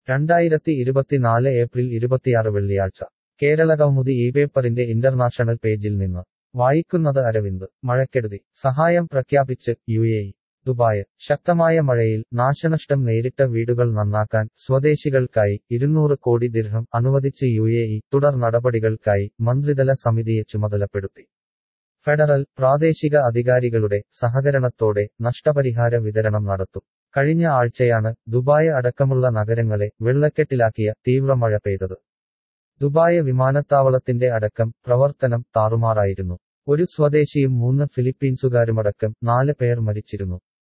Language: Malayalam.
രണ്ടായിരത്തി ഇരുപത്തിനാല് ഏപ്രിൽ ഇരുപത്തിയാറ് വെള്ളിയാഴ്ച കേരള കൗമുദി ഈ പേപ്പറിന്റെ ഇന്റർനാഷണൽ പേജിൽ നിന്ന് വായിക്കുന്നത് അരവിന്ദ് മഴക്കെടുതി സഹായം പ്രഖ്യാപിച്ച് യു എ ഇ ദുബായ് ശക്തമായ മഴയിൽ നാശനഷ്ടം നേരിട്ട വീടുകൾ നന്നാക്കാൻ സ്വദേശികൾക്കായി ഇരുന്നൂറ് കോടി ദിർഹം അനുവദിച്ച് യു എ ഇ തുടർ നടപടികൾക്കായി മന്ത്രിതല സമിതിയെ ചുമതലപ്പെടുത്തി ഫെഡറൽ പ്രാദേശിക അധികാരികളുടെ സഹകരണത്തോടെ നഷ്ടപരിഹാര വിതരണം നടത്തും കഴിഞ്ഞ ആഴ്ചയാണ് ദുബായ് അടക്കമുള്ള നഗരങ്ങളെ വെള്ളക്കെട്ടിലാക്കിയ തീവ്രമഴ പെയ്തത് ദുബായ് വിമാനത്താവളത്തിന്റെ അടക്കം പ്രവർത്തനം താറുമാറായിരുന്നു ഒരു സ്വദേശിയും മൂന്ന് ഫിലിപ്പീൻസുകാരുമടക്കം നാല് പേർ മരിച്ചിരുന്നു